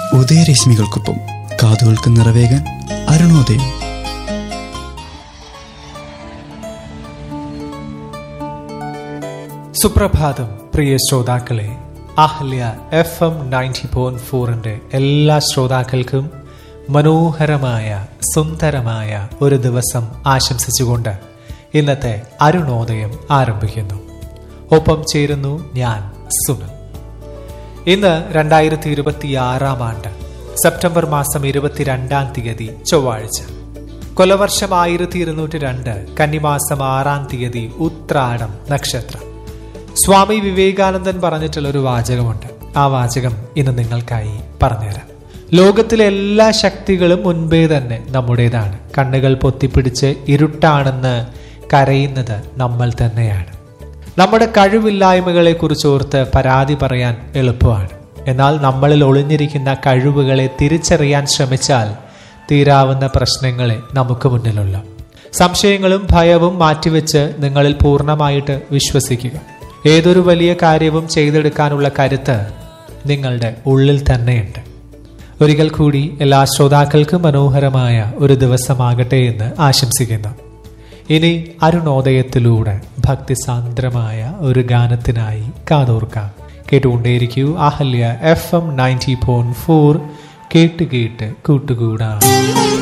ഉദയരശ്മികൾക്കൊപ്പം കാതുകൾക്ക് നിറവേകാൻ അരുണോദയം സുപ്രഭാതം പ്രിയ ശ്രോതാക്കളെ Ahalya F M ninety point ഫോറിന്റെ എല്ലാ ശ്രോതാക്കൾക്കും മനോഹരമായ സുന്ദരമായ ഒരു ദിവസം ആശംസിച്ചുകൊണ്ട് ഇന്നത്തെ അരുണോദയം ആരംഭിക്കുന്നു ഒപ്പം ചേരുന്നു ഞാൻ സുനിൽ ഇന്ന് രണ്ടായിരത്തി ഇരുപത്തി ആറാം ആണ്ട് സെപ്റ്റംബർ മാസം ഇരുപത്തിരണ്ടാം തീയതി ചൊവ്വാഴ്ച കൊലവർഷം ആയിരത്തി ഇരുന്നൂറ്റി രണ്ട് കന്നിമാസം ആറാം തീയതി ഉത്രാടം നക്ഷത്രം സ്വാമി വിവേകാനന്ദൻ പറഞ്ഞിട്ടുള്ള ഒരു വാചകമുണ്ട് ആ വാചകം ഇന്ന് നിങ്ങൾക്കായി പറഞ്ഞുതരാം ലോകത്തിലെ എല്ലാ ശക്തികളും മുൻപേ തന്നെ നമ്മുടേതാണ് കണ്ണുകൾ പൊത്തിപ്പിടിച്ച് ഇരുട്ടാണെന്ന് കരയുന്നത് നമ്മൾ തന്നെയാണ് നമ്മുടെ കഴിവില്ലായ്മകളെ കുറിച്ചോർത്ത് പരാതി പറയാൻ എളുപ്പമാണ് എന്നാൽ നമ്മളിൽ ഒളിഞ്ഞിരിക്കുന്ന കഴിവുകളെ തിരിച്ചറിയാൻ ശ്രമിച്ചാൽ തീരാവുന്ന പ്രശ്നങ്ങളെ നമുക്ക് മുന്നിലുള്ള സംശയങ്ങളും ഭയവും മാറ്റിവെച്ച് നിങ്ങളിൽ പൂർണ്ണമായിട്ട് വിശ്വസിക്കുക ഏതൊരു വലിയ കാര്യവും ചെയ്തെടുക്കാനുള്ള കരുത്ത് നിങ്ങളുടെ ഉള്ളിൽ തന്നെയുണ്ട് ഒരിക്കൽ കൂടി എല്ലാ ശ്രോതാക്കൾക്കും മനോഹരമായ ഒരു ദിവസമാകട്ടെ എന്ന് ആശംസിക്കുന്നു ഇനി അരുണോദയത്തിലൂടെ ഭക്തിസാന്ദ്രമായ ഒരു ഗാനത്തിനായി കാതോർക്കാം കേട്ടുകൊണ്ടേയിരിക്കൂ Ahalya F M ninety point four കേട്ട് കേട്ട് കൂട്ടുകൂടാം